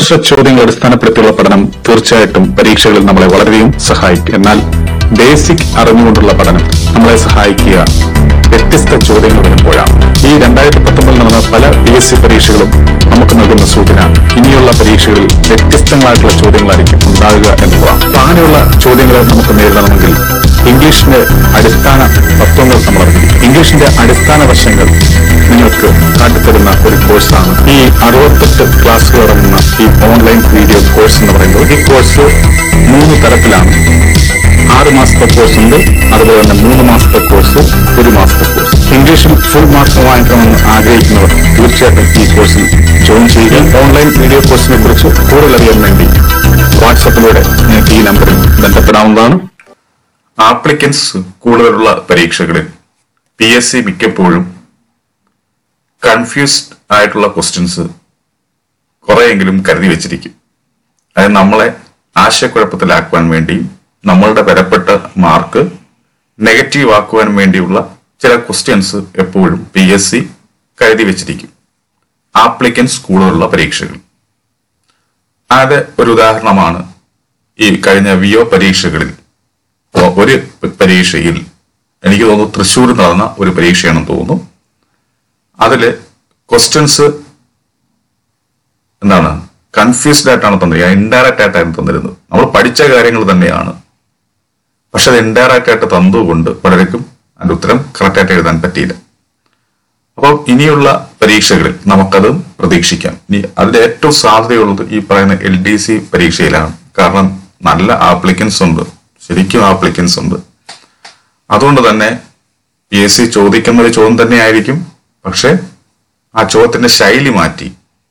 അന്താരാഷ്ട്ര ചോദ്യങ്ങൾ അടിസ്ഥാനപ്പെടുത്തിയുള്ള പഠനം തീർച്ചയായിട്ടും പരീക്ഷകളിൽ നമ്മളെ വളരെയധികം സഹായിക്കും എന്നാൽ ബേസിക് അറിഞ്ഞുകൊണ്ടുള്ള പഠനം നമ്മളെ സഹായിക്കുക വ്യത്യസ്ത ചോദ്യങ്ങൾ വരുമ്പോഴാണ് ഈ രണ്ടായിരത്തി പത്തൊമ്പതിൽ നടന്ന പല പി എസ് സി പരീക്ഷകളും നമുക്ക് നൽകുന്ന സൂചന ഇനിയുള്ള പരീക്ഷകളിൽ വ്യത്യസ്തങ്ങളായിട്ടുള്ള ചോദ്യങ്ങളായിരിക്കും ഉണ്ടാകുക എന്നുള്ളതാണ് അപ്പൊ അങ്ങനെയുള്ള ചോദ്യങ്ങളെ നമുക്ക് നേരിടണമെങ്കിൽ ഇംഗ്ലീഷിന്റെ അടിസ്ഥാന തത്വങ്ങൾ നമ്മൾ അറിഞ്ഞിരിക്കും ഇംഗ്ലീഷിന്റെ അടിസ്ഥാന വശങ്ങൾ നിങ്ങൾക്ക് കാട്ടിത്തരുന്ന ഒരു കോഴ്സാണ് ഈ അറുപത്തെട്ട് ക്ലാസ്സുകൾ അടങ്ങുന്ന ഈ ഓൺലൈൻ വീഡിയോ കോഴ്സ് എന്ന് പറയുന്നത് ഈ കോഴ്സ് മൂന്ന് തരത്തിലാണ് ആറ് മാസത്തെ കോഴ്സ് ഉണ്ട് അതുപോലെ തന്നെ മൂന്ന് മാസത്തെ കോഴ്സ് ഒരു മാസത്തെ കോഴ്സ് ഇംഗ്ലീഷിൽ ഫുൾ മാർക്ക് വാങ്ങിക്കണമെന്ന് ആഗ്രഹിക്കുന്നവർ തീർച്ചയായിട്ടും ഈ കോഴ്സിൽ ജോയിൻ ചെയ്യുക ഓൺലൈൻ വീഡിയോ കോഴ്സിനെ കുറിച്ച് കൂടുതൽ അറിയാൻ വേണ്ടി വാട്സപ്പിലൂടെ നിങ്ങൾക്ക് ഈ നമ്പറിൽ ബന്ധപ്പെടാവുന്നതാണ് ആപ്ലിക്കൻസ് കൂടുതലുള്ള പരീക്ഷകളിൽ പി എസ് സി മിക്കപ്പോഴും കൺഫ്യൂസ്ഡ് ആയിട്ടുള്ള ക്വസ്റ്റ്യൻസ് കുറെയെങ്കിലും കരുതി വെച്ചിരിക്കും അത് നമ്മളെ ആശയക്കുഴപ്പത്തിലാക്കുവാൻ വേണ്ടിയും നമ്മളുടെ വിലപ്പെട്ട മാർക്ക് നെഗറ്റീവ് ആക്കുവാൻ വേണ്ടിയുള്ള ചില ക്വസ്റ്റ്യൻസ് എപ്പോഴും പി എസ് സി കരുതി വെച്ചിരിക്കും ആപ്ലിക്കൻസ് കൂടുതലുള്ള പരീക്ഷകൾ അത് ഒരു ഉദാഹരണമാണ് ഈ കഴിഞ്ഞ വിഒ പരീക്ഷകളിൽ ഒ- ഒരു പരീക്ഷയിൽ എനിക്ക് തോന്നുന്നു തൃശ്ശൂർ നടന്ന ഒരു പരീക്ഷയാണെന്ന് തോന്നുന്നു അതില് ക്വസ്റ്റ്യൻസ് എന്താണ് കൺഫ്യൂസ്ഡ് ആയിട്ടാണ് തന്നിരിക്കുന്നത് ഇൻഡയറക്റ്റ് ആയിട്ടാണ് തന്നിരുന്നത് നമ്മൾ പഠിച്ച കാര്യങ്ങൾ തന്നെയാണ് പക്ഷെ അത് ഇൻഡയറക്റ്റ് ആയിട്ട് തന്നതുകൊണ്ട് പലർക്കും അതിന്റെ ഉത്തരം കറക്റ്റ് ആയിട്ട് എഴുതാൻ പറ്റിയില്ല അപ്പോൾ ഇനിയുള്ള പരീക്ഷകളിൽ നമുക്കത് പ്രതീക്ഷിക്കാം ഇനി അതിന്റെ ഏറ്റവും സാധ്യതയുള്ളത് ഈ പറയുന്ന എൽ ഡി സി പരീക്ഷയിലാണ് കാരണം നല്ല ആപ്ലിക്കൻസ് ഉണ്ട് ശരിക്കും ആപ്ലിക്കൻസ് ഉണ്ട് അതുകൊണ്ട് തന്നെ പി എസ് സി ചോദിക്കുന്ന ഒരു ചോദ്യം തന്നെ ആയിരിക്കും പക്ഷെ ആ ചോദ്യത്തിന്റെ ശൈലി മാറ്റി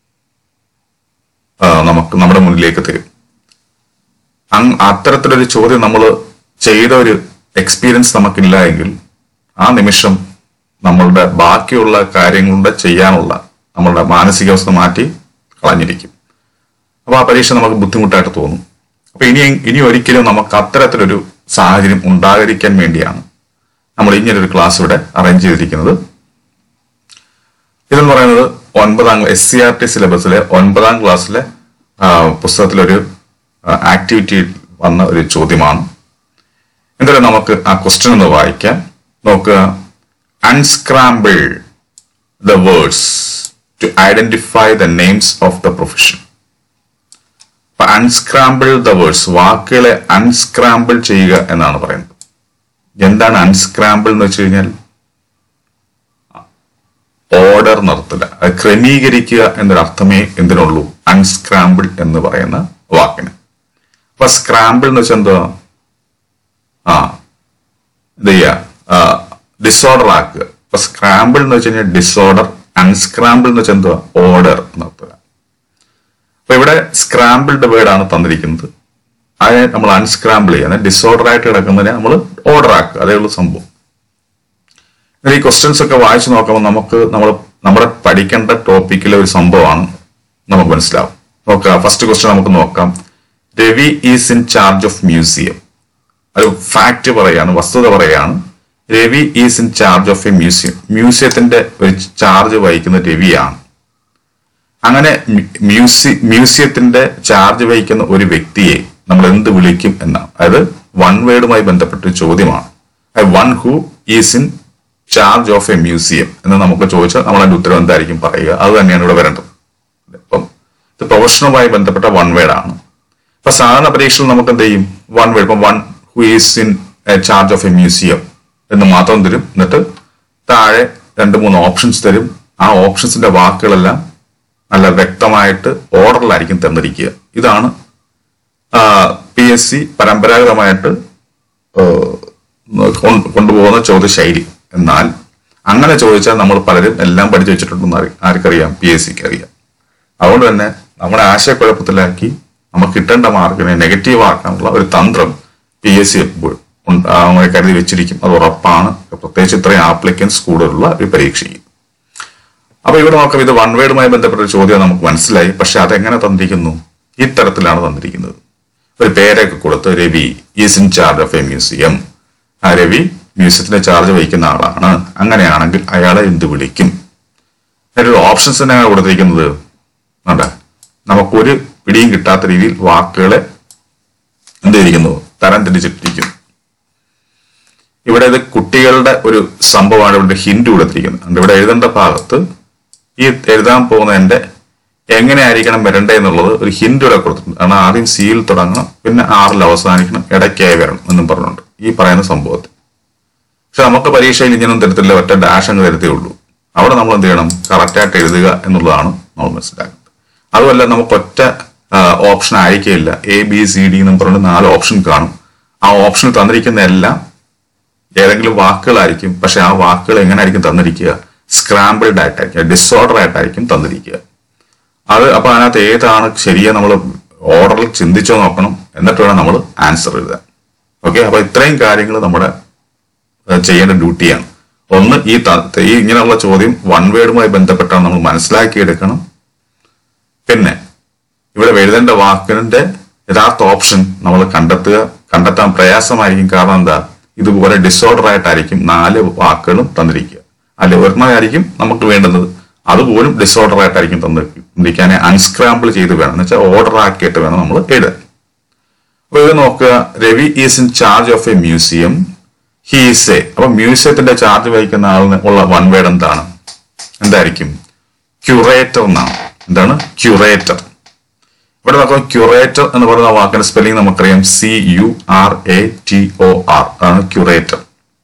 ആ, നമുക്ക് നമ്മുടെ മുന്നിലേക്ക് തരും അങ് അത്തരത്തിലൊരു ചോദ്യം നമ്മൾ ചെയ്ത ഒരു എക്സ്പീരിയൻസ് നമുക്കില്ല എങ്കിൽ ആ നിമിഷം നമ്മളുടെ ബാക്കിയുള്ള കാര്യങ്ങളുടെ ചെയ്യാനുള്ള നമ്മളുടെ മാനസികാവസ്ഥ മാറ്റി കളഞ്ഞിരിക്കും അപ്പൊ ആ പരീക്ഷ നമുക്ക് ബുദ്ധിമുട്ടായിട്ട് തോന്നും അപ്പൊ ഇനി ഇനി ഒരിക്കലും നമുക്ക് അത്തരത്തിലൊരു സാഹചര്യം ഉണ്ടാകാതിരിക്കാൻ വേണ്ടിയാണ് നമ്മൾ ഇങ്ങനൊരു ക്ലാസ് ഇവിടെ അറേഞ്ച് ചെയ്തിരിക്കുന്നത് ഇതെന്ന് പറയുന്നത് ഒൻപതാം എസ് സി ആർ ടി സിലബസിലെ ഒൻപതാം ക്ലാസ്സിലെ ആ, പുസ്തകത്തിലൊരു ആക്ടിവിറ്റി വന്ന ഒരു ചോദ്യമാണ് എന്തായാലും നമുക്ക് ആ ക്വസ്റ്റ്യൻ ഒന്ന് വായിക്കാം നോക്കുക unscramble the words to identify the names of the profession അപ്പൊ അൺസ്ക്രാമ്പിൾ ദ വേർഡ്സ് വാക്കുകളെ അൺസ്ക്രാമ്പിൾ ചെയ്യുക എന്നാണ് പറയുന്നത് എന്താണ് അൺസ്ക്രാമ്പിൾ എന്ന് വെച്ച് കഴിഞ്ഞാൽ ഓർഡർ നിർത്തുക അത് ക്രമീകരിക്കുക എന്നൊരർത്ഥമേ എന്തിനുള്ളൂ അൺസ്ക്രാമ്പിൾ എന്ന് പറയുന്ന വാക്കിന് അപ്പൊ സ്ക്രാമ്പിൾ എന്ന് വെച്ചാൽ എന്തുവാ ആ എന്ത് ചെയ്യുക ഡിസോർഡർ ആക്കുക അപ്പൊ സ്ക്രാമ്പിൾ എന്ന് വെച്ച് കഴിഞ്ഞാൽ ഡിസോർഡർ അൺസ്ക്രാമ്പിൾ എന്ന് വെച്ചാൽ എന്തുവാ ഓർഡർ നിർത്തുക അപ്പൊ ഇവിടെ സ്ക്രാമ്പിൾഡ് വേർഡ് ആണ് തന്നിരിക്കുന്നത് അതിനെ നമ്മൾ അൺസ്ക്രാമ്പിൾ ചെയ്യുക ഡിസോർഡർ ആയിട്ട് കിടക്കുന്നതിനെ നമ്മൾ ഓർഡർ ആക്കുക അതേ ഉള്ളൂ സംഭവം എന്നാൽ ഈ ക്വസ്റ്റ്യൻസ് ഒക്കെ വായിച്ചു നോക്കുമ്പോൾ നമുക്ക് നമ്മൾ നമ്മുടെ പഠിക്കേണ്ട ടോപ്പിക്കിലെ ഒരു സംഭവമാണ് നമുക്ക് മനസ്സിലാവും നോക്കാം ഫസ്റ്റ് ക്വസ്റ്റ്യൻ നമുക്ക് നോക്കാം Ravi is in charge of museum ഒരു ഫാക്ട് പറയാണ് വസ്തുത പറയാണ് Ravi is in charge of a museum മ്യൂസിയത്തിന്റെ ഒരു ചാർജ് വഹിക്കുന്ന രവിയാണ് അങ്ങനെ മ്യൂസി മ്യൂസിയത്തിന്റെ ചാർജ് വഹിക്കുന്ന ഒരു വ്യക്തിയെ നമ്മൾ എന്ത് വിളിക്കും എന്നാണ് അതായത് വൺ വേർഡുമായി ബന്ധപ്പെട്ട ഒരു ചോദ്യമാണ് one who is in charge of a museum എന്ന് നമുക്ക് ചോദിച്ചാൽ നമ്മൾ അതിന്റെ ഉത്തരം എന്തായിരിക്കും പറയുക അത് തന്നെയാണ് ഇവിടെ വരേണ്ടത് അപ്പം ഇത് പ്രൊഫഷനുമായി ബന്ധപ്പെട്ട വൺ വേർഡ് ആണ് ഇപ്പൊ സാധാരണ പരീക്ഷയിൽ നമുക്ക് എന്ത് ചെയ്യും വൺ വേർഡ് ഇപ്പം one who is in charge of a museum എന്ന് മാത്രം തരും എന്നിട്ട് താഴെ രണ്ട് മൂന്ന് ഓപ്ഷൻസ് തരും ആ ഓപ്ഷൻസിന്റെ വാക്കുകളെല്ലാം നല്ല വ്യക്തമായിട്ട് ഓർഡറിലായിരിക്കും തന്നിരിക്കുക ഇതാണ് പി എസ് സി പരമ്പരാഗതമായിട്ട് ആ, കൊണ്ട് കൊണ്ടുപോകുന്ന ചോദ്യശൈലി എന്നാൽ അങ്ങനെ ചോദിച്ചാൽ നമ്മൾ പലരും എല്ലാം പഠിച്ചു വെച്ചിട്ടുണ്ടെന്ന് അറി- ആർക്കറിയാം പി എസ് സിക്ക് അറിയാം അതുകൊണ്ട് തന്നെ നമ്മുടെ ആശയക്കുഴപ്പത്തിലാക്കി നമുക്ക് കിട്ടേണ്ട മാർക്കിനെ നെഗറ്റീവ് ആക്കാനുള്ള ഒരു തന്ത്രം പി എസ് സി എപ്പോഴും ഉണ്ട്- ആ, അങ്ങനെ കരുതി വെച്ചിരിക്കും അത് ഉറപ്പാണ് പ്രത്യേകിച്ച് ഇത്രയും ആപ്ലിക്കൻസ് കൂടുതലുള്ള ഒരു പരീക്ഷയിൽ അപ്പൊ ഇവിടെ നോക്കാം ഇത് വൺ വേർഡുമായി ബന്ധപ്പെട്ട ഒരു ചോദ്യം നമുക്ക് മനസ്സിലായി പക്ഷെ അതെങ്ങനെ തന്നിരിക്കുന്നു ഇത്തരത്തിലാണ് തന്നിരിക്കുന്നത് ഒരു പേരൊക്കെ കൊടുത്ത് Ravi is in charge of a museum ആ രവി മ്യൂസിയത്തിന്റെ ചാർജ് വഹിക്കുന്ന ആളാണ് അങ്ങനെയാണെങ്കിൽ അയാളെ എന്ത് വിളിക്കും അതിലൊരു ഓപ്ഷൻസ് തന്നെയാണ് കൊടുത്തിരിക്കുന്നത് വേണ്ട നമുക്കൊരു പിടിയും കിട്ടാത്ത രീതിയിൽ വാക്കുകളെ എന്ത് ചെയ്തിരിക്കുന്നു തരം തിരിച്ചിട്ടിരിക്കുന്നു ഇവിടെ ഇത് കുട്ടികളുടെ ഒരു സംഭവമാണ് ഇവിടെ ഹിന്റ് കൊടുത്തിരിക്കുന്നത് അതുകൊണ്ട് ഇവിടെ എഴുതേണ്ട ഭാഗത്ത് ഈ എഴുതാൻ പോകുന്നതിന്റെ എങ്ങനെയായിരിക്കണം വരണ്ടേ എന്നുള്ളത് ഒരു ഹിന്റ് ഇവിടെ കൊടുത്തിട്ടുണ്ട് കാരണം ആദ്യം സിയിൽ തുടങ്ങണം പിന്നെ ആറിൽ അവസാനിക്കണം ഇടയ്ക്കായി വരണം എന്നും പറഞ്ഞുണ്ട് ഈ പറയുന്ന സംഭവത്തിൽ പക്ഷെ നമുക്ക് പരീക്ഷയിൽ ഇങ്ങനൊന്നും തരത്തില്ല ഒറ്റ ഡാഷ് അങ്ങ് തരത്തേ ഉള്ളൂ അവിടെ നമ്മൾ എന്ത് ചെയ്യണം കറക്റ്റായിട്ട് എഴുതുക എന്നുള്ളതാണ് നമ്മൾ മനസ്സിലാക്കുന്നത് അതുമല്ല നമുക്ക് ഒറ്റ ഓപ്ഷൻ ആയിരിക്കില്ല എ ബി സി ഡി എന്നും പറഞ്ഞ് നാല് ഓപ്ഷൻ കാണും ആ ഓപ്ഷൻ തന്നിരിക്കുന്ന എല്ലാം ഏതെങ്കിലും വാക്കുകളായിരിക്കും പക്ഷെ ആ വാക്കുകൾ എങ്ങനെയായിരിക്കും തന്നിരിക്കുക സ്ക്രാമ്പിൾഡ് ആയിട്ടായിരിക്കും ഡിസോർഡർ ആയിട്ടായിരിക്കും തന്നിരിക്കുക അത് അപ്പൊ അതിനകത്ത് ഏതാണ് ശരിയെ നമ്മൾ ഓർഡറിൽ ചിന്തിച്ചോ നോക്കണം എന്നിട്ട് വേണം നമ്മൾ ആൻസർ എഴുതാൻ ഓക്കെ അപ്പൊ ഇത്രയും കാര്യങ്ങൾ നമ്മുടെ ഏഹ്, ചെയ്യേണ്ട ഡ്യൂട്ടിയാണ് ഒന്ന് ഈ ത- ഈ ഇങ്ങനെയുള്ള ചോദ്യം വൺ വേർഡുമായി ബന്ധപ്പെട്ടാണ് നമ്മൾ മനസ്സിലാക്കിയെടുക്കണം പിന്നെ ഇവിടെ എഴുതേണ്ട വാക്കിന്റെ യഥാർത്ഥ ഓപ്ഷൻ നമ്മൾ കണ്ടെത്തുക കണ്ടെത്താൻ പ്രയാസമായിരിക്കും കാരണം എന്താ ഇതുപോലെ ഡിസോർഡർ ആയിട്ടായിരിക്കും നാല് വാക്കുകളും തന്നിരിക്കുക അല്ലെ ഒരെണ്ണമായിരിക്കും നമുക്ക് വേണ്ടുന്നത് അതുപോലും ഡിസോർഡർ ആയിട്ടായിരിക്കും തന്നിരിക്കാനെ അൺസ്ക്രാമ്പിൾ ചെയ്ത് വേണം എന്ന് വെച്ചാൽ ഓർഡർ ആക്കിയിട്ട് വേണം നമ്മൾ എഴുതാൻ അപ്പൊ ഇത് നോക്കുക Ravi is in charge of a museum he is a അപ്പൊ മ്യൂസിയത്തിന്റെ ചാർജ് വഹിക്കുന്ന ആളിന് ഉള്ള വൺ വേർഡ് എന്താണ് എന്തായിരിക്കും ക്യൂറേറ്റർ എന്നാണ് എന്താണ് ക്യൂറേറ്റർ ഇവിടെ നോക്കാം ക്യൂറേറ്റർ എന്ന് പറയുന്ന വാക്കിന്റെ സ്പെല്ലിംഗ് നമുക്കറിയാം C U R A T O R അതാണ് ക്യൂറേറ്റർ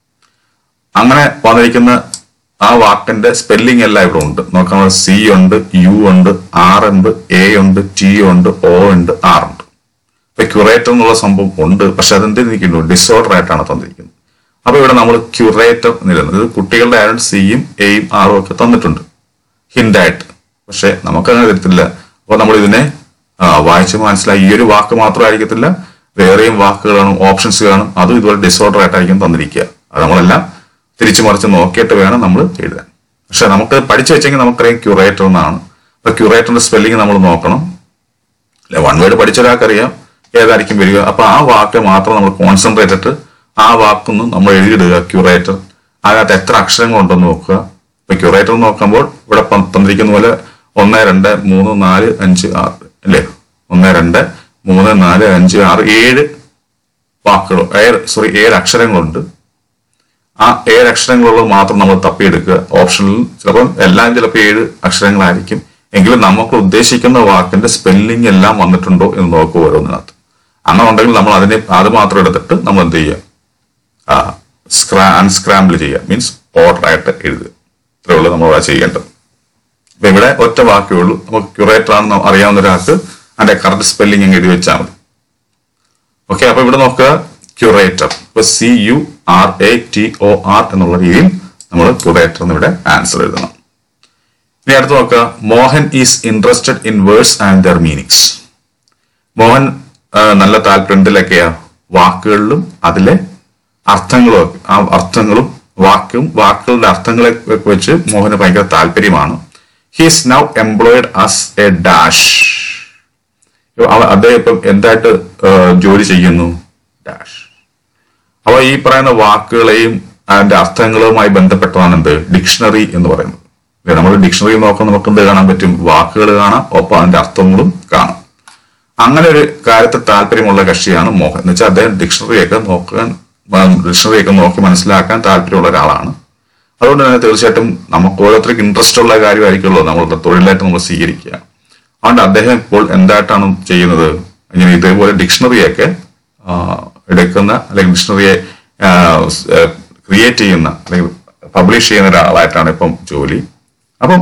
അങ്ങനെ വന്നിരിക്കുന്ന ആ വാക്കിന്റെ സ്പെല്ലിംഗ് എല്ലാം ഇവിടെ ഉണ്ട് നോക്കാം സി ഉണ്ട് യു ഉണ്ട് ആർ ഉണ്ട് എ ഉണ്ട് ടി ഉണ്ട് ഒ ഉണ്ട് ആർ ഉണ്ട് ഇപ്പൊ ക്യൂറേറ്റർ എന്നുള്ള സംഭവം ഉണ്ട് പക്ഷെ അതെന്ത് നിൽക്കുന്നു ഡിസോർഡർ ആയിട്ടാണ് തന്നിരിക്കുന്നത് അപ്പൊ ഇവിടെ നമ്മൾ ക്യൂറേറ്റർ നിരുന്നത് ഇത് കുട്ടികളുടെ ആരും സിയും എയും ആറും ഒക്കെ തന്നിട്ടുണ്ട് ഹിൻഡായിട്ട് പക്ഷെ നമുക്കങ്ങനെ തരത്തില്ല അപ്പൊ നമ്മൾ ഇതിനെ ആ, വായിച്ച് മനസ്സിലായി ഈ ഒരു വാക്ക് മാത്രമായിരിക്കത്തില്ല വേറെയും വാക്കുകൾ കാണും ഓപ്ഷൻസ് കാണും അതും ഇതുപോലെ ഡിസോർഡർ ആയിട്ടായിരിക്കും തന്നിരിക്കുക അത് നമ്മളെല്ലാം തിരിച്ചു മറിച്ച് നോക്കിയിട്ട് വേണം നമ്മൾ എഴുതാൻ പക്ഷെ നമുക്ക് പഠിച്ചു വെച്ചെങ്കിൽ നമുക്കറിയാം ക്യൂറേറ്റർ എന്നാണ് അപ്പൊ ക്യൂറേറ്ററിന്റെ സ്പെല്ലിംഗ് നമ്മൾ നോക്കണം അല്ലെ വൺ വേർഡ് പഠിച്ച ഒരാൾക്കറിയാം ഏതായിരിക്കും വരിക അപ്പൊ ആ വാക്ക് മാത്രം നമ്മൾ കോൺസെൻട്രേറ്റ് ഇട്ട് ആ വാക്കൊന്ന് നമ്മൾ എഴുതിയിടുക ക്യൂറേറ്റർ അതിനകത്ത് എത്ര അക്ഷരങ്ങളുണ്ടെന്ന് നോക്കുക ഇപ്പൊ ക്യൂറേറ്റർ നോക്കുമ്പോൾ ഇവിടെ പ- തന്നിരിക്കുന്ന പോലെ ഒന്ന് രണ്ട് മൂന്ന് നാല് അഞ്ച് ആറ് അല്ലേ ഒന്ന് രണ്ട് മൂന്ന് നാല് അഞ്ച് ആറ് ഏഴ് വാക്കുകൾ ഏഴ് സോറി ഏഴ് അക്ഷരങ്ങളുണ്ട് ആ ഏഴ് അക്ഷരങ്ങളുള്ളത് മാത്രം നമ്മൾ തപ്പിയെടുക്കുക ഓപ്ഷനിൽ ചിലപ്പോൾ എല്ലാം ചിലപ്പോൾ ഏഴ് അക്ഷരങ്ങളായിരിക്കും എങ്കിലും നമുക്ക് ഉദ്ദേശിക്കുന്ന വാക്കിന്റെ സ്പെല്ലിംഗ് എല്ലാം വന്നിട്ടുണ്ടോ എന്ന് നോക്കുക ഓരോന്നിനകത്ത് അങ്ങനെ ഉണ്ടെങ്കിൽ നമ്മൾ അതിനെ അത് മാത്രം എടുത്തിട്ട് നമ്മൾ എന്ത് ചെയ്യുക ആ സ്ക്രാ അൺസ്ക്രാമ്പിൾ ചെയ്യുക മീൻസ് ഓർഡർ ആയിട്ട് എഴുതുക ഇത്രയേ ഉള്ളൂ നമ്മൾ അവിടെ ചെയ്യേണ്ടത് അപ്പൊ ഇവിടെ ഒറ്റ വാക്കേ ഉള്ളൂ നമുക്ക് ക്യൂറേറ്റർ ആണെന്ന് അറിയാവുന്ന ഒരാൾക്ക് അതിന്റെ കറക്റ്റ് സ്പെല്ലിംഗ് അങ്ങ് എഴുതി വെച്ചാൽ മതി ഓക്കെ അപ്പൊ ഇവിടെ നോക്കുക ക്യൂറേറ്റർ ഇപ്പൊ C U R A T O R എന്നുള്ള രീതിയിൽ നമ്മൾ ക്യൂറേറ്റർ എന്ന് ഇവിടെ ആൻസർ എഴുതണം ഇനി അടുത്ത് നോക്കുക Mohan is interested in words and their meanings Mohan ആ, നല്ല താല്പര്യത്തിലൊക്കെയാ വാക്കുകളിലും അതിലെ അർത്ഥങ്ങളും ഒക്കെ- ആ അർത്ഥങ്ങളും വാക്കും വാക്കുകളുടെ അർത്ഥങ്ങളെ ഒക്കെ വെച്ച് മോഹന് ഭയങ്കര താല്പര്യമാണ് he's now employed as a dash അവ- അദ്ദേഹം ഇപ്പം എന്തായിട്ട് ആ, ജോലി ചെയ്യുന്നു ഡാഷ് അപ്പൊ ഈ പറയുന്ന വാക്കുകളെയും അതിന്റെ അർത്ഥങ്ങളുമായി ബന്ധപ്പെട്ടതാണ് എന്ത് ഡിക്ഷണറി എന്ന് പറയുന്നത് ഇല്ലേ, നമ്മൾ ഡിക്ഷണറി നോക്കാൻ നമുക്ക് എന്ത് കാണാൻ പറ്റും വാക്കുകൾ കാണാം ഒപ്പം അതിന്റെ അർത്ഥങ്ങളും കാണാം അങ്ങനെ ഒരു കാര്യത്തിൽ താല്പര്യമുള്ള കക്ഷിയാണ് മോഹൻ എന്ന് വെച്ചാൽ അദ്ദേഹം ഡിക്ഷണറിയൊക്കെ നോക്കാൻ ഡിക്ഷണറിയൊക്കെ നോക്കി മനസ്സിലാക്കാൻ താല്പര്യമുള്ള ഒരാളാണ് അതുകൊണ്ട് തന്നെ തീർച്ചയായിട്ടും നമുക്ക് ഓരോരുത്തർക്ക് ഇൻട്രസ്റ്റ് ഉള്ള കാര്യമായിരിക്കുമല്ലോ നമ്മളുടെ തൊഴിലായിട്ട് നമ്മൾ സ്വീകരിക്കുക അതുകൊണ്ട് അദ്ദേഹം ഇപ്പോൾ എന്തായിട്ടാണ് ചെയ്യുന്നത് ഇങ്ങനെ ഇതേപോലെ ഡിക്ഷണറിയൊക്കെ ആ, എടുക്കുന്ന അല്ലെങ്കിൽ ഡിക്ഷണറിയെ ക്രിയേറ്റ് ചെയ്യുന്ന അല്ലെങ്കിൽ പബ്ലിഷ് ചെയ്യുന്ന ഒരാളായിട്ടാണ് ഇപ്പം ജോലി അപ്പം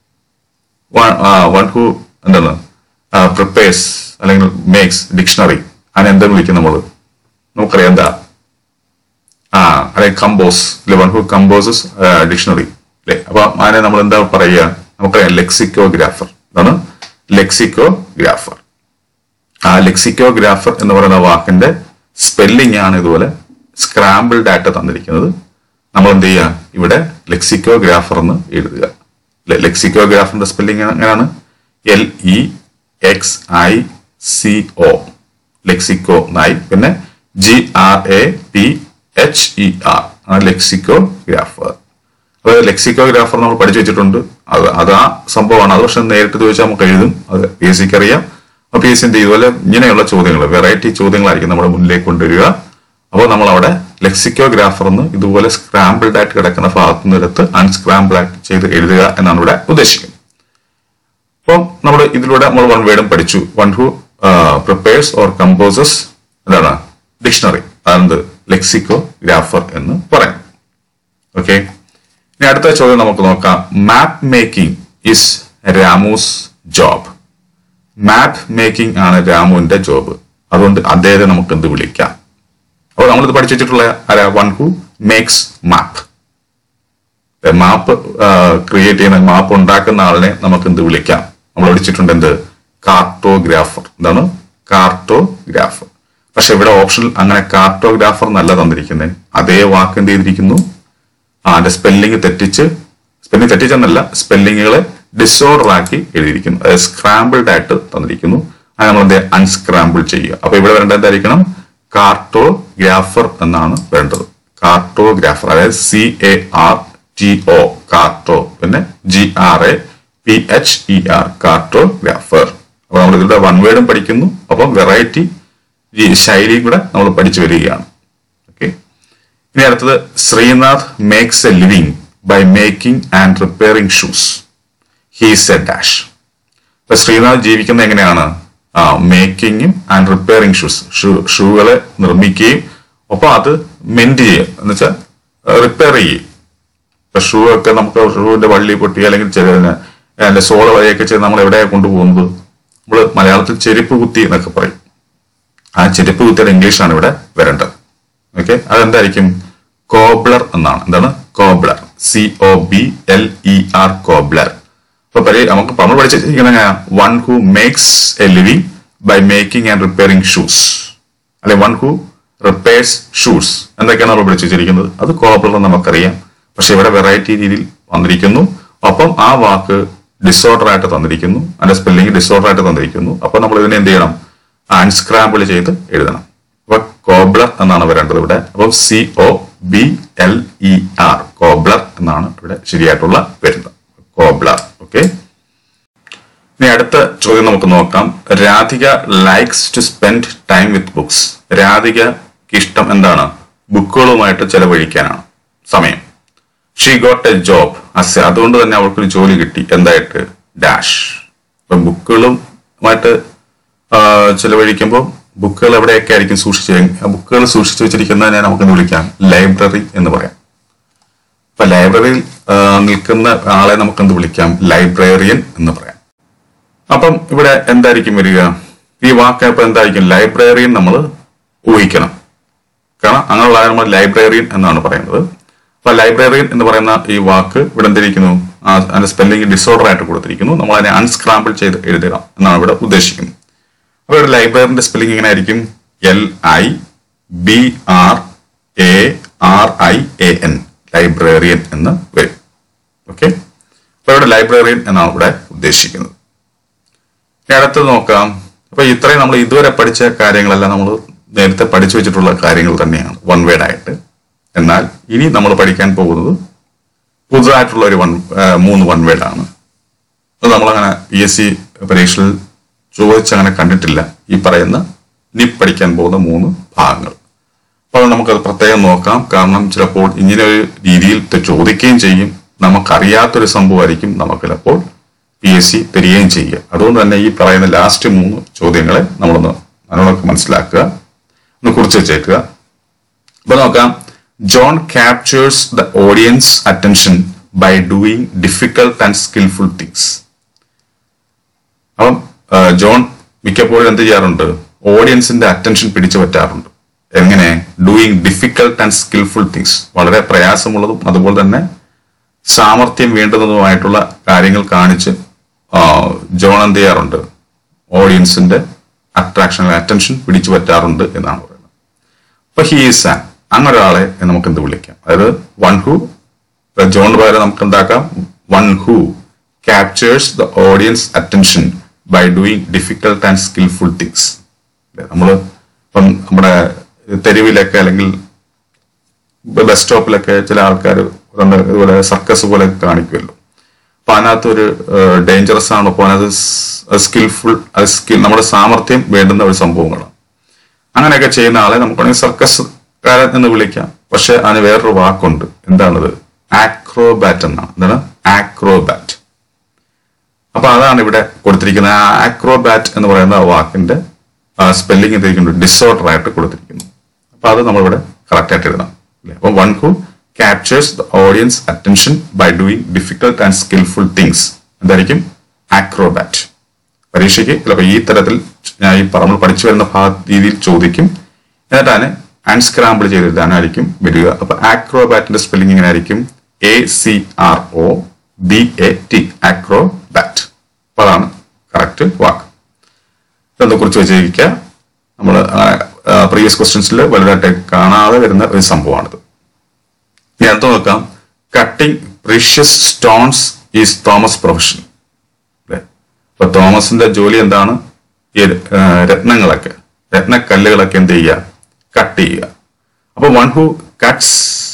വൺ ഹു എന്താണ് പ്രിപ്പയർസ് അല്ലെങ്കിൽ മേക്സ് ഡിക്ഷണറി അതിനെ എന്താ വിളിക്കും നമ്മൾ നമുക്കറിയാം എന്താ ആ അല്ലെങ്കിൽ കമ്പോസ് അല്ലെ വൺ ഹു കമ്പോസസ് ഡിക്ഷണറി അല്ലെ അപ്പൊ അതിനെ നമ്മൾ എന്താ പറയുക നമുക്കറിയാം ലെക്സിക്കോഗ്രാഫർ അതാണ് ലെക്സിക്കോഗ്രാഫർ ആ ലെക്സിക്കോഗ്രാഫർ എന്ന് പറയുന്ന വാക്കിന്റെ സ്പെല്ലിംഗ് ആണ് ഇതുപോലെ സ്ക്രാമ്പിൾഡ് ആയിട്ട് തന്നിരിക്കുന്നത് നമ്മൾ എന്ത് ചെയ്യുക ഇവിടെ ലെക്സിക്കോഗ്രാഫർ എന്ന് എഴുതുക ലെക്സിക്കോഗ്രാഫറിന്റെ സ്പെല്ലിംഗ് എങ്ങനെയാണ് L E X I C O lexico എന്നായി പിന്നെ G R A P H E R ആണ് ലെക്സിക്കോഗ്രാഫർ അതായത് ലെക്സിക്കോഗ്രാഫർ നമ്മൾ പഠിച്ചു വെച്ചിട്ടുണ്ട് അത് അത് ആ സംഭവമാണ് അത് പക്ഷെ നേരിട്ട് ചോദിച്ചാൽ നമുക്ക് എഴുതും അത് ബേസിക് അറിയാം അപ്പൊ പി എസ് സി ഇതുപോലെ ഇങ്ങനെയുള്ള ചോദ്യങ്ങൾ വെറൈറ്റി ചോദ്യങ്ങളായിരിക്കും നമ്മുടെ മുന്നിലേക്ക് കൊണ്ടുവരിക അപ്പോൾ നമ്മൾ അവിടെ ലെക്സിക്കോഗ്രാഫർ എന്ന് ഇതുപോലെ സ്ക്രാമ്പിൾഡ് ആയിട്ട് കിടക്കുന്ന ഭാഗത്തു നിന്ന് എടുത്ത് അൺസ്ക്രാമ്പിൾ ആയിട്ട് ചെയ്ത് എഴുതുക എന്നാണ് ഇവിടെ ഉദ്ദേശിക്കുന്നത് അപ്പം നമ്മൾ ഇതിലൂടെ നമ്മൾ വൺ വേർഡും പഠിച്ചു one who prepares or composes എന്താണ് ഡിക്ഷണറി അതെന്ത് ലെക്സിക്കോ ഗ്രാഫർ എന്ന് പറയും ഓക്കെ ഇനി അടുത്ത ചോദ്യം നമുക്ക് നോക്കാം map making is Ramu's job map making ആണ് രാമുവിന്റെ ജോബ് അതുകൊണ്ട് അദ്ദേഹത്തെ നമുക്ക് എന്ത് വിളിക്കാം അപ്പോൾ നമ്മളിത് പഠിച്ചു വെച്ചിട്ടുള്ള ആരാ one who makes map map create ചെയ്യുന്ന മാപ്പ് ഉണ്ടാക്കുന്ന ആളിനെ നമുക്ക് എന്ത് വിളിക്കാം നമ്മൾ പഠിച്ചിട്ടുണ്ട് എന്ത് കാർട്ടോഗ്രാഫർ എന്താണ് കാർട്ടോഗ്രാഫർ പക്ഷെ ഇവിടെ ഓപ്ഷനിൽ അങ്ങനെ കാർട്ടോഗ്രാഫർ എന്നല്ല തന്നിരിക്കുന്നത് അതേ വാക്ക് എന്ത് ചെയ്തിരിക്കുന്നു ആ അതിന്റെ സ്പെല്ലിംഗ് തെറ്റിച്ച് സ്പെല്ലിംഗ് തെറ്റിച്ചെന്നല്ല സ്പെല്ലിങ്ങുകളെ ഡിസോർഡർ ആക്കി എഴുതിയിരിക്കുന്നു അതായത് സ്ക്രാമ്പിൾഡ് ആയിട്ട് തന്നിരിക്കുന്നു അത് നമ്മൾ എന്ത് അൺസ്ക്രാമ്പിൾ ചെയ്യുക അപ്പൊ ഇവിടെ വരേണ്ടത് എന്തായിരിക്കണം കാർട്ടോഗ്രാഫർ എന്നാണ് വേണ്ടത് കാർട്ടോഗ്രാഫർ അതായത് C A R T O carto പിന്നെ G R A P H E R cartographer അപ്പൊ നമ്മൾ ഇതിലൂടെ വൺ വേർഡും പഠിക്കുന്നു അപ്പം വെറൈറ്റി ശൈലിയും കൂടെ നമ്മൾ പഠിച്ചു വരികയാണ് ഓക്കെ ഇനി അടുത്തത് Srinath makes a living by making and repairing shoes he's a dash ഇപ്പൊ ശ്രീനാഥ് ജീവിക്കുന്നത് എങ്ങനെയാണ് ആ മേക്കിങ്ങും ആൻഡ് റിപ്പയറിംഗ് ഷൂസ് ഷൂകളെ നിർമ്മിക്കുകയും ഒപ്പം അത് മെൻഡ് ചെയ്യുക എന്ന് വെച്ചാൽ റിപ്പയർ ചെയ്യും ഇപ്പൊ ഷൂ ഒക്കെ നമുക്ക് ഷൂവിന്റെ വള്ളി പൊട്ടി അല്ലെങ്കിൽ ചില അതിന്റെ സോള വഴിയൊക്കെ ചെയ്ത് നമ്മൾ എവിടെയാണ് കൊണ്ടുപോകുന്നത് നമ്മൾ മലയാളത്തിൽ ചെരുപ്പ് കുത്തി എന്നൊക്കെ പറയും ആ ചെരുപ്പ് കുത്തിയുടെ ഇംഗ്ലീഷാണ് ഇവിടെ വരേണ്ടത് ഓക്കെ അതെന്തായിരിക്കും കോബ്ലർ എന്നാണ് എന്താണ് cobbler C O B L E R cobbler അപ്പൊ പരി നമുക്ക് നമ്മൾ പഠിച്ചിരിക്കുന്ന one who makes a living by making and repairing shoes അല്ലെ വൺ ഹു റിപ്പയർസ് ഷൂസ് എന്തൊക്കെയാണ് നമ്മൾ പഠിച്ചിരിക്കുന്നത് അത് കോബ്ലർ എന്ന് നമുക്കറിയാം പക്ഷെ ഇവിടെ വെറൈറ്റി രീതിയിൽ വന്നിരിക്കുന്നു ഒപ്പം ആ വാക്ക് ഡിസോർഡർ ആയിട്ട് തന്നിരിക്കുന്നു അതിന്റെ സ്പെല്ലിംഗ് ഡിസോർഡർ ആയിട്ട് തന്നിരിക്കുന്നു അപ്പൊ നമ്മൾ ഇതിനെ എന്ത് ചെയ്യണം അൺസ്ക്രാമ്പിൾ ചെയ്ത് എഴുതണം അപ്പൊ കോബ്ലർ എന്നാണ് വരേണ്ടത് ഇവിടെ അപ്പം C O B L E R cobbler എന്നാണ് ഇവിടെ ശരിയായിട്ടുള്ള വരുന്നത് കോബ്ലർ ഓക്കെ ഇനി അടുത്ത ചോദ്യം നമുക്ക് നോക്കാം Radhika likes to spend time with books രാധികക്ക് ഇഷ്ടം എന്താണ് ബുക്കുകളുമായിട്ട് ചെലവഴിക്കാനാണ് സമയം she got a job as അതുകൊണ്ട് തന്നെ അവൾക്കൊരു ജോലി കിട്ടി എന്തായിട്ട് ഡാഷ് ഇപ്പൊ ബുക്കുകളുമായിട്ട് ചെലവഴിക്കുമ്പോൾ ബുക്കുകൾ എവിടെയൊക്കെ ആയിരിക്കും സൂക്ഷിച്ച് ബുക്കുകൾ സൂക്ഷിച്ചു വെച്ചിരിക്കുന്നതിനെ നമുക്ക് വിളിക്കാം ലൈബ്രറി എന്ന് പറയാം ഇപ്പൊ ലൈബ്രറിയിൽ നിൽക്കുന്ന ആളെ നമുക്ക് എന്ത് വിളിക്കാം ലൈബ്രറിയൻ എന്ന് പറയാം അപ്പം ഇവിടെ എന്തായിരിക്കും വരിക ഈ വാക്ക് അപ്പൊ എന്തായിരിക്കും ലൈബ്രറിയൻ നമ്മൾ ഊഹിക്കണം കാരണം അങ്ങനെയുള്ള നമ്മൾ ലൈബ്രറിയൻ എന്നാണ് പറയുന്നത് അപ്പൊ ലൈബ്രറിയൻ എന്ന് പറയുന്ന ഈ വാക്ക് ഇവിടെ എന്തിരിക്കുന്നു അതിന്റെ സ്പെല്ലിംഗ് ഡിസോർഡർ ആയിട്ട് കൊടുത്തിരിക്കുന്നു നമ്മൾ അതിനെ അൺസ്ക്രാമ്പിൾ ചെയ്ത് എഴുതുക എന്നാണ് ഇവിടെ ഉദ്ദേശിക്കുന്നത് അപ്പൊ ഇവിടെ ലൈബ്രറിന്റെ സ്പെല്ലിംഗ് എങ്ങനെ ആയിരിക്കും L I B R A R I A N librarian എന്ന് വരും ഓക്കെ അപ്പൊ ഇവിടെ ലൈബ്രറിയൻ എന്നാണ് ഇവിടെ ഉദ്ദേശിക്കുന്നത് ഇനി അടുത്തത് നോക്കാം അപ്പൊ ഇത്രയും നമ്മൾ ഇതുവരെ പഠിച്ച കാര്യങ്ങളെല്ലാം നമ്മൾ നേരത്തെ പഠിച്ചു വെച്ചിട്ടുള്ള കാര്യങ്ങൾ തന്നെയാണ് വൺ വേഡ് ആയിട്ട് എന്നാൽ ഇനി നമ്മൾ പഠിക്കാൻ പോകുന്നത് പുതുതായിട്ടുള്ള ഒരു വൺ മൂന്ന് വൺ വേഡ് ആണ് അത് നമ്മളങ്ങനെ പി എസ് സി പരീക്ഷയിൽ ചോദിച്ചങ്ങനെ കണ്ടിട്ടില്ല ഈ പറയുന്ന ഇനി പഠിക്കാൻ പോകുന്ന മൂന്ന് ഭാഗങ്ങൾ അപ്പോൾ നമുക്കത് പ്രത്യേകം നോക്കാം കാരണം ചിലപ്പോൾ ഇങ്ങനെ ഒരു രീതിയിൽ ചോദിക്കുകയും ചെയ്യും നമുക്കറിയാത്തൊരു സംഭവമായിരിക്കും നമുക്ക് ചിലപ്പോൾ പി എസ് സി തരികയും ചെയ്യുക അതുകൊണ്ട് തന്നെ ഈ പറയുന്ന ലാസ്റ്റ് മൂന്ന് ചോദ്യങ്ങളെ നമ്മളൊന്ന് നല്ലോണം മനസ്സിലാക്കുക ഒന്ന് കുറിച്ച് വെച്ചേക്കുക അപ്പൊ നോക്കാം John captures the audience attention by doing difficult and skillful things അപ്പം ജോൺ മിക്കപ്പോഴും എന്ത് ചെയ്യാറുണ്ട് ഓഡിയൻസിന്റെ അറ്റൻഷൻ പിടിച്ചു പറ്റാറുണ്ട് എങ്ങനെ doing difficult and skillful things വളരെ പ്രയാസമുള്ളതും അതുപോലെ തന്നെ സാമർഥ്യം വേണ്ടുന്നതുമായിട്ടുള്ള കാര്യങ്ങൾ കാണിച്ച് ജോൺ എന്ത് ചെയ്യാറുണ്ട് ഓഡിയൻസിന്റെ അട്രാക്ഷൻ അറ്റൻഷൻ പിടിച്ചു പറ്റാറുണ്ട് എന്നാണ് പറയുന്നത് അപ്പൊ ഹീസ് ആൻ അങ്ങനെ ഒരാളെ നമുക്ക് എന്ത് വിളിക്കാം അതായത് വൺ ഹു ജോൺ പകരം നമുക്ക് എന്താക്കാം one who captures the audience attention by doing difficult and skillful things നമ്മൾ ഇപ്പം നമ്മുടെ തെരുവിലൊക്കെ അല്ലെങ്കിൽ ബസ് സ്റ്റോപ്പിലൊക്കെ ചില ആൾക്കാർ ഇതുപോലെ സർക്കസ് പോലെ കാണിക്കുമല്ലോ അപ്പൊ അതിനകത്ത് ഒരു ഡേഞ്ചറസ് ആണ് അപ്പൊ അതിനകത്ത് സ്കിൽഫുൾ സ്കിൽ നമ്മുടെ സാമർഥ്യം വേണ്ടുന്ന ഒരു സംഭവങ്ങളാണ് അങ്ങനെയൊക്കെ ചെയ്യുന്ന ആളെ നമുക്ക് വേണമെങ്കിൽ സർക്കസ്കാരൻ എന്ന് വിളിക്കാം പക്ഷെ അതിന് വേറൊരു വാക്കുണ്ട് എന്താണത് ആക്രോബാറ്റ് എന്നാണ് എന്താണ് ആക്രോബാറ്റ് അപ്പൊ അതാണ് ഇവിടെ കൊടുത്തിരിക്കുന്നത് ആ ആക്രോബാറ്റ് എന്ന് പറയുന്ന ആ വാക്കിന്റെ സ്പെല്ലിംഗ് എന്തിരിക്കുന്നു ഡിസോർഡർ ആയിട്ട് കൊടുത്തിരിക്കുന്നു അപ്പൊ അത് നമ്മളിവിടെ കറക്റ്റ് ആയിട്ട് എഴുതണം അല്ലേ അപ്പൊ one who captures the audience attention by doing difficult and skillful things എന്തായിരിക്കും ആക്രോബാറ്റ് പരീക്ഷയ്ക്ക് ചിലപ്പോൾ ഈ തരത്തിൽ ഞാൻ ഈ നമ്മൾ പഠിച്ചു വരുന്ന ഭാഗ രീതിയിൽ ചോദിക്കും എന്നിട്ടാണ് അൺസ്ക്രാമ്പിൾ ചെയ്തെഴുതാനായിരിക്കും വരിക അപ്പൊ ആക്രോബാറ്റിന്റെ സ്പെല്ലിംഗ് ഇങ്ങനെ ആയിരിക്കും A C R O B A T acrobat അപ്പൊ അതാണ് കറക്റ്റ് വാക്ക് ഇതൊന്ന് കുറിച്ച് വെച്ചിരിക്കുക നമ്മൾ പ്രീവിയസ് ക്വസ്റ്റ്യൻസിൽ വലുതായിട്ട് കാണാതെ വരുന്ന ഒരു സംഭവമാണിത് ഇനി അടുത്ത് നോക്കാം cutting precious stones is Thomas profession അല്ലേ അപ്പൊ തോമസിന്റെ ജോലി എന്താണ് ഈ ആ, രത്നങ്ങളൊക്കെ രത്നക്കല്ലുകളൊക്കെ എന്ത് ചെയ്യുക കട്ട് ചെയ്യുക അപ്പൊ one who cuts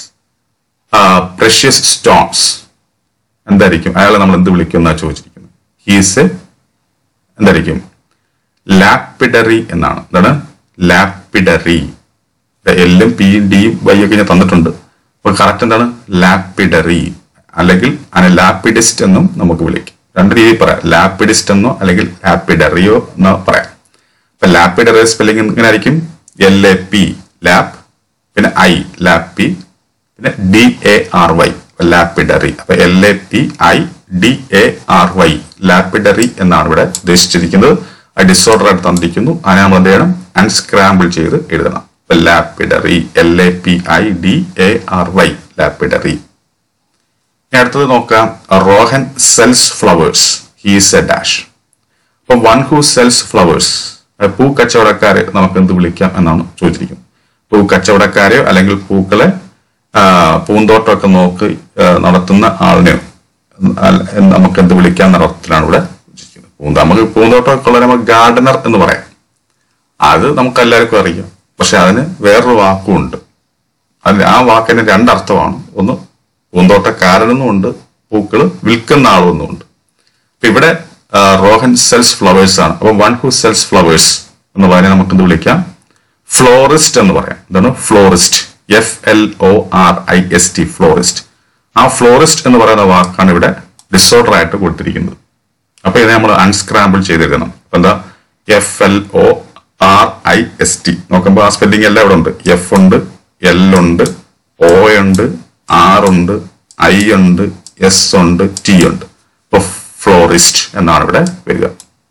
precious stones എന്തായിരിക്കും അയാളെ നമ്മൾ എന്ത് വിളിക്കും എന്നാ ചോദിച്ചിരിക്കുന്നത് ഹീസ് എ എന്തായിരിക്കും ലാപ്പിഡറി എന്നാണ് എന്താണ് ലാപ്പിഡറി എല്ലും പിയും ഡിയും വൈ ഒക്കെ ഞാൻ തന്നിട്ടുണ്ട് അപ്പൊ കറക്റ്റ് എന്താണ് ലാപ്പിഡറി അല്ലെങ്കിൽ അതിനെ ലാപ്പിഡിസ്റ്റ് എന്നും നമുക്ക് വിളിക്കും രണ്ട് രീതിയിൽ പറയാം ലാപ്പിഡിസ്റ്റ് എന്നോ അല്ലെങ്കിൽ ലാപ്പിഡറിയോ എന്നോ പറയാം അപ്പൊ ലാപ്പിഡറി സ്പെല്ലിംഗ് ഇങ്ങനെ ആയിരിക്കും എൽ എ പി ലാപ്പ് പിന്നെ ഐ ലാപ്പി പിന്നെ D A R Y lapidary അപ്പൊ L A P I D A R Y lapidary എന്നാണ് ഇവിടെ ഉദ്ദേശിച്ചിരിക്കുന്നത് അത് ഡിസോർഡർ ആയിട്ട് തന്നിരിക്കുന്നു അതിനെ നമ്മൾ എന്ത് ചെയ്യണം അൺസ്ക്രാമ്പിൾ ചെയ്ത് എഴുതണം അപ്പൊ lapidary L A P I D A R Y lapidary ഇനി അടുത്തത് നോക്കാം Rohan sells flowers he's a dash അപ്പൊ വൺ ഹൂ സെൽസ് ഫ്ലവേഴ്സ് പൂ കച്ചവടക്കാരെ നമുക്ക് എന്ത് വിളിക്കാം എന്നാണ് ചോദിച്ചിരിക്കുന്നത് പൂ കച്ചവടക്കാരെയോ അല്ലെങ്കിൽ പൂക്കളെ ആ, പൂന്തോട്ടമൊക്കെ നോക്കി ആ, നടത്തുന്ന ആളിനെയോ അല്ല- എന്ന് നമുക്ക് എന്ത് വിളിക്കാം എന്ന അർത്ഥത്തിലാണ് ഇവിടെ ചോദിച്ചിരിക്കുന്നത് പൂന്ത നമുക്ക് പൂന്തോട്ടമൊക്കെ ഉള്ളവരെ നമുക്ക് ഗാർഡനർ എന്ന് പറയാം അത് നമുക്ക് എല്ലാവർക്കും അറിയാം പക്ഷെ അതിന് വേറൊരു വാക്കും ഉണ്ട് അതിന് ആ വാക്കിന് രണ്ടർത്ഥമാണ് ഒന്ന് പൂന്തോട്ടക്കാരനെന്നും ഉണ്ട് പൂക്കൾ വിൽക്കുന്ന ആളൊന്നും ഉണ്ട് അപ്പൊ ഇവിടെ ആ, റോഹൻ സെൽസ് ഫ്ലവേഴ്സ് ആണ് അപ്പൊ വൺ ഹു സെൽസ് ഫ്ലവേഴ്സ് എന്ന് പറഞ്ഞാൽ നമുക്ക് എന്ത് വിളിക്കാം ഫ്ലോറിസ്റ്റ് എന്ന് പറയാം എന്താണ് florist F L O R I S T florist ആ ഫ്ലോറിസ്റ്റ് എന്ന് പറയുന്ന വാക്കാണ് ഇവിടെ ഡിസോർഡർ ആയിട്ട് കൊടുത്തിരിക്കുന്നത് അപ്പൊ ഇത് നമ്മൾ അൺസ്ക്രാമ്പിൾ ചെയ്തെഴുതണം അപ്പൊ എന്താ F L O R I S T നോക്കുമ്പോൾ ആ സ്പെല്ലിംഗ് എല്ലാം ഇവിടെ ഉണ്ട് എഫ് ഉണ്ട് എൽ ഉണ്ട് ഒ ഉണ്ട് ആർ ഉണ്ട് ഐ ഉണ്ട് എസ് ഉണ്ട് ടി ഉണ്ട് അപ്പൊ ഫ്ലോറിസ്റ്റ് എന്നാണ് ഇവിടെ വരിക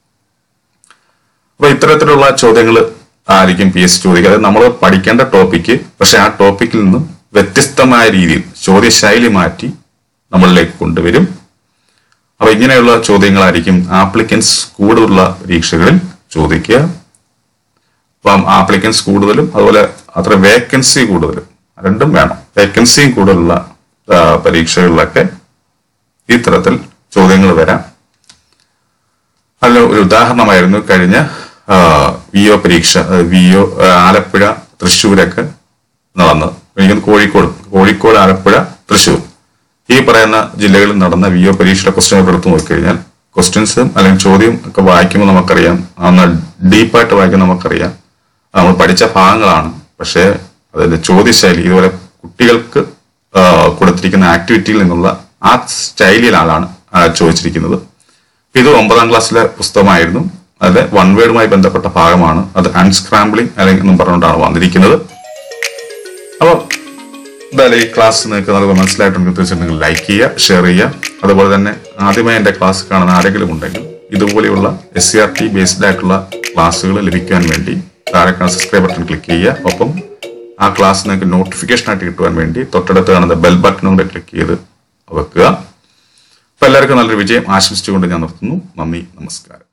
അപ്പൊ ഇത്തരത്തിലുള്ള ചോദ്യങ്ങൾ ആയിരിക്കും പി എസ് ചോദിക്കുക അതായത് നമ്മൾ പഠിക്കേണ്ട ടോപ്പിക്ക് പക്ഷെ ആ ടോപ്പിക്കിൽ നിന്ന് വ്യത്യസ്തമായ രീതിയിൽ ചോദ്യശൈലി മാറ്റി നമ്മളിലേക്ക് കൊണ്ടുവരും അപ്പൊ ഇങ്ങനെയുള്ള ചോദ്യങ്ങളായിരിക്കും ആപ്ലിക്കൻസ് കൂടുതലുള്ള പരീക്ഷകളിൽ ചോദിക്കുക അപ്പം ആപ്ലിക്കൻസ് കൂടുതലും അതുപോലെ അത്ര വേക്കൻസി കൂടുതലും രണ്ടും വേണം വേക്കൻസിയും കൂടുതലുള്ള ആ, പരീക്ഷകളിലൊക്കെ ഇത്തരത്തിൽ ചോദ്യങ്ങൾ വരാം അതിന് ഒരു ഉദാഹരണമായിരുന്നു കഴിഞ്ഞ വി ഒ പരീക്ഷ വി ഒ ആലപ്പുഴ തൃശ്ശൂരൊക്കെ നടന്നത് എനിക്ക് കോഴിക്കോട് കോഴിക്കോട് ആലപ്പുഴ തൃശ്ശൂർ ഈ പറയുന്ന ജില്ലകളിൽ നടന്ന വി ഒ പരീക്ഷയുടെ ക്വസ്റ്റ്യൻ പേപ്പർ എടുത്ത് നോക്കിക്കഴിഞ്ഞാൽ ക്വസ്റ്റ്യൻസും അല്ലെങ്കിൽ ചോദ്യം ഒക്കെ വായിക്കുമ്പോൾ നമുക്കറിയാം അന്ന് ഡീപ്പായിട്ട് വായിക്കുമ്പോൾ നമുക്കറിയാം അത് നമ്മൾ പഠിച്ച ഭാഗങ്ങളാണ് പക്ഷേ അതിന്റെ ചോദ്യശൈലി ഇതുപോലെ കുട്ടികൾക്ക് ആ, കൊടുത്തിരിക്കുന്ന ആക്ടിവിറ്റിയിൽ നിന്നുള്ള ആ സ്റ്റൈലിലാണ് ആ, ചോദിച്ചിരിക്കുന്നത് ഇത് ഒമ്പതാം ക്ലാസ്സിലെ പുസ്തകമായിരുന്നു അതിലെ വൺ വേർഡുമായി ബന്ധപ്പെട്ട ഭാഗമാണ് അത് അൺസ്ക്രാമ്പിളിംഗ് അല്ലെങ്കിൽ എന്നും പറഞ്ഞുകൊണ്ടാണ് വന്നിരിക്കുന്നത് അപ്പോൾ എന്തായാലും ഈ ക്ലാസ് നിങ്ങൾക്ക് നല്ല മനസ്സിലായിട്ടുണ്ടെങ്കിൽ തീർച്ചയായിട്ടും ലൈക്ക് ചെയ്യുക ഷെയർ ചെയ്യുക അതുപോലെ തന്നെ ആദ്യമായി എൻ്റെ ക്ലാസ് കാണുന്ന ആരെങ്കിലും ഉണ്ടെങ്കിൽ ഇതുപോലെയുള്ള S C R T based ആയിട്ടുള്ള ക്ലാസ്സുകൾ ലഭിക്കാൻ വേണ്ടി താഴെ കാണുന്ന സബ്സ്ക്രൈബ് ബട്ടൺ ക്ലിക്ക് ചെയ്യുക ഒപ്പം ആ ക്ലാസ് നിങ്ങൾക്ക് നോട്ടിഫിക്കേഷൻ ആയിട്ട് കിട്ടുവാൻ വേണ്ടി തൊട്ടടുത്ത് കാണുന്ന ബെൽ ബട്ടൺ കൂടെ ക്ലിക്ക് ചെയ്ത് വെക്കുക അപ്പൊ എല്ലാവർക്കും നല്ലൊരു വിജയം ആശംസിച്ചുകൊണ്ട് ഞാൻ നിർത്തുന്നു നന്ദി നമസ്കാരം